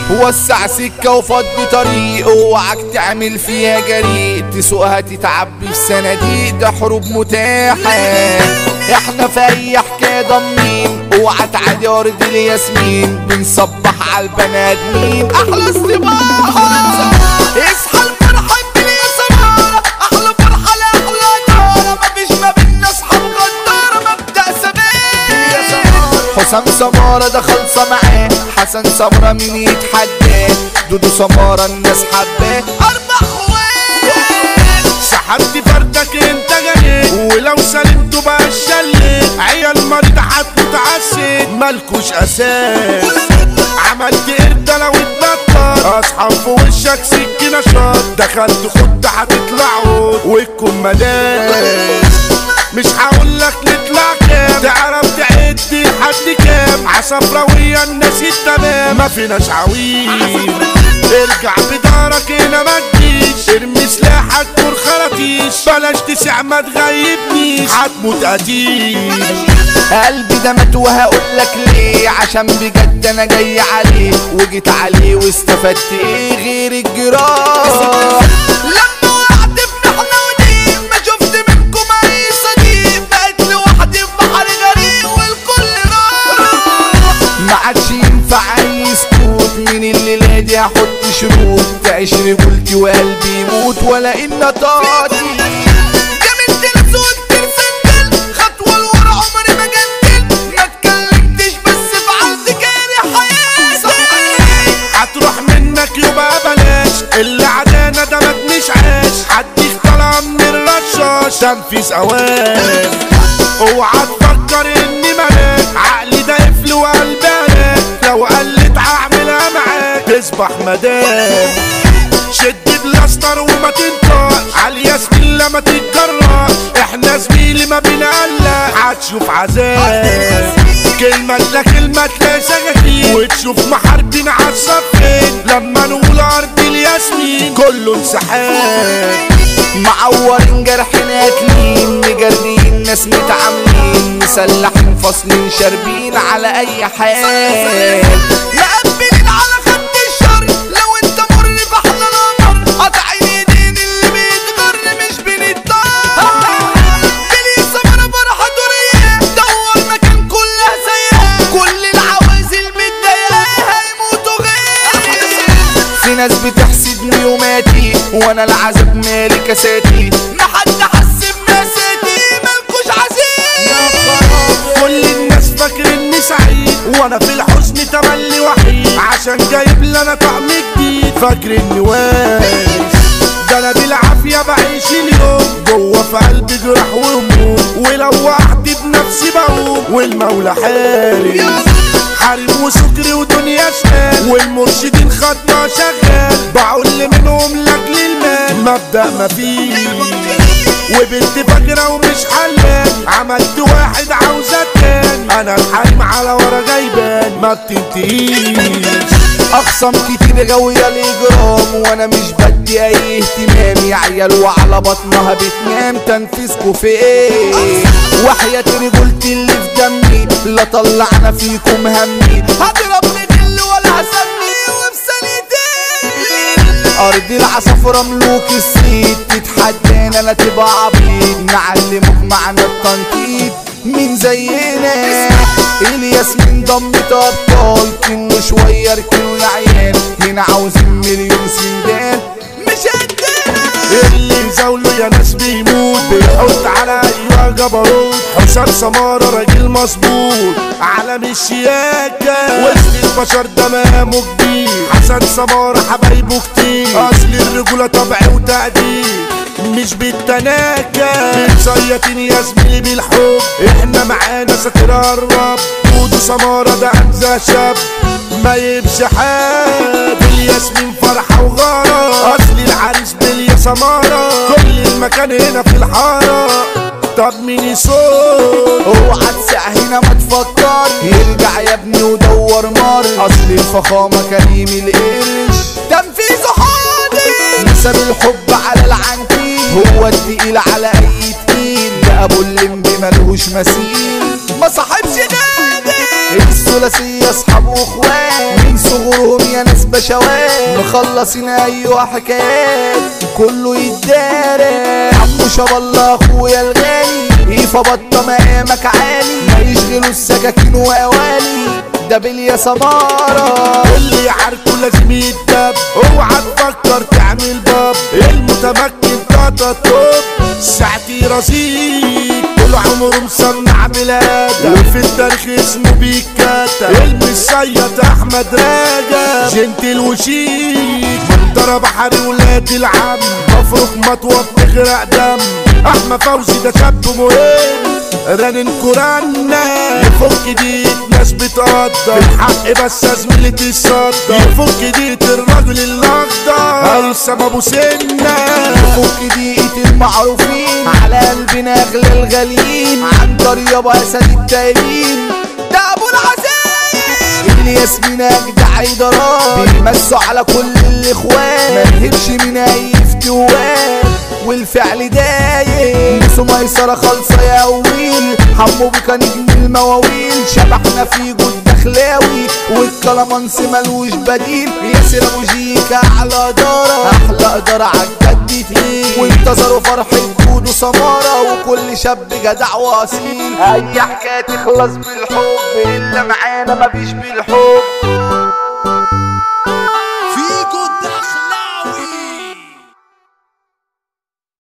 وسع سكة وفضي طريق اوعك تعمل فيها جريء تسوقها تتعبي في صناديق ده حروب متاحة احنا في اي حكاية ضامنين اوعى تعدي ارض الياسمين بنصبح على البني ادمين احلى استباحة اصحى الفرحة الدنيا سمارة احلى فرحة لاحلى نارة مفيش ما بينا اصحاب غدارة مبدأ ثبات حسام سمارة ده خلصة معاه حسن سمرة مين يتحداه دودو سمارة الناس حباه اربع خوات سحبت فردك انت جنيت ولو سلمته بقى الشلت عيال مريض هتموت عالست مالكوش اساس عملت قردة لو اتنطط اصحاب في وشك سكينة شط دخلت خد هتطلع عود والكمادات مش هقولك نطلع كام تعرف تعد لحد كام عصفراوية الناس التمام ما فيناش عويل ارجع بدارك هنا ما تجيش ارمي سلاحك كور خراطيش بلاش تسع ما تغيبنيش هتموت قتيل قلبي ده مات وهقول لك ليه عشان بجد انا جاي عليه وجيت عليه واستفدت ايه غير الجراح لما وقعت في محنة ودين ما شفت منكم اي صديق بقيت لوحدي في بحر غريق والكل راح ما عادش ينفع اي سكوت من الليلة دي هحط شروط تعيش رجولتي وقلبي يموت ولا ان طاقتي جامد ناس وكتير سندل خطوة لورا عمري ما جدل ما اتكلمتش بس فعلت جاري حياتي هتروح منك يبقى بلاش اللي عدانا ده ما عاش هديك طالعة من الرشاش تنفيذ اوان اوعى تفكر اني ملاك عقلي ده قفل وقلبي هلاك لو قلت هعملها معاك تصبح مدام شد بلاستر وما تنطقش عالياسمين لما تتجرأش احنا زميلي ما بنقلق هتشوف عذاب كلمة لا كلمة تلاقي سكاكين وتشوف محاربين عالصفين لما نقول ارض الياسمين كله انسحاب معورين جرحنا اكلين مجردين ناس متعاملين مسلحين فاصلين شاربين على اي حال مقبلين على خط الشر لو انت مر فاحنا نمر قطع ايدين اللي بيتغر مش بنضطر بلي سمرة فرحة دورية دور مكان كلها سيئة كل العوازل متضايقة هيموتوا غير في ناس بتحسدني وماتي وانا العذاب مالي كساتي ما حد حس بناساتي مالكوش عزيز كل الناس فاكر اني سعيد وانا في الحزن تملي وحيد عشان جايب لنا طعم جديد فاكر اني وارث ده انا بالعافية بعيش اليوم جوه في قلبي جراح وهموم ولو وقعت بنفسي بقوم والمولى حارس حارب وسكري ودنيا شمال والمرشدين خطنا شغال بقول منهم لاجل المال مبدأ مفيش وبنت فاكرة ومش حلال عملت واحد عاوزة تاني انا الحريم على ورا جايبان ما بتنتهيش اخصم كتير غاوية الاجرام وانا مش بدي اي اهتمام يا عيال وعلى بطنها بتنام تنفيذكوا في ايه وحياة رجولتي اللي في دمي لا طلعنا فيكم همي هضرب غل ولا هسمي وفي ثانيتين ارض العصافرة ملوك السيد تتحدانا لا تبقى عبيد نعلمك معنى التنطيط مين زينا الياس من ضمة ابطال كنوا شوية اركنوا يا عيال هنا عاوزين مليون سندان مش قدنا اللي مزاوله يا ناس بيموت بيحط على ايوه جبروت حسام سمارة راجل مظبوط عالم الشياكة وسط البشر دمامه كبير حسن سمارة حبايبه كتير اصل الرجولة طبع وتقدير مش بالتناكة بنصيطين يا زميلي بالحب احنا معانا ساتر الرب دودو سمارة ده انزا شاب ما يبش حد الياسمين فرحة وغارة اصل العريس باليا سمارة كل المكان هنا في الحارة طب مين يصوت اوعى تسع هنا ما تفكر يرجع يا ابني ودور مر اصل الفخامة كريم القرش تنفيذه حاضر نسب الحب على العنتيل هو التقيل على اي تقيل ده ابو اللمبي ملهوش مثيل ما صاحبش غادر ثلاثية اصحاب واخوات من صغرهم يا ناس بشوات مخلصين ايوه حكايات كله يتدارى عمو شاب الله اخويا الغالي ايفا بطة مقامك عالي ما يشغلوا السكاكين واوالي ده باليا سمارة اللي يعاركه لازم يتدب اوعى تفكر تعمل باب المتمكن طاطا توب ساعتي رصيد طول عمره مسمع بلاده وفي التاريخ اسمه بيتكتب المسيد احمد راجب جنتل وشيك منطرة بحري ولاد العم مفروك مطوة بتغرق دم احمد فوزي ده شاب مهم رنن كورانا يفك ديت ناس بتقدر الحق بس زميلي تصدر يفك ديت الراجل الاخضر هيثم ابو سنه فك دقيقة المعروفين على قلبنا اغلى الغاليين عن طريقة اسد التايبين ده ابو العزايم الياسمين اجدع ادارات بيمسوا على كل الاخوان ما نهبش من اي افتوان والفعل دايم نسوا ميسرة خالصة يا ويل حمو بيكا نجم المواويل شبحنا في جود دخلاوي والكلامانس ملوش بديل ياسر ابو جيكا احلى ادارة احلى ادارة عالجد تقيل وانتظروا فرحة جود وسمارة وكل شاب جدع واصيل اي حكاية تخلص بالحب الا معانا مفيش بالحب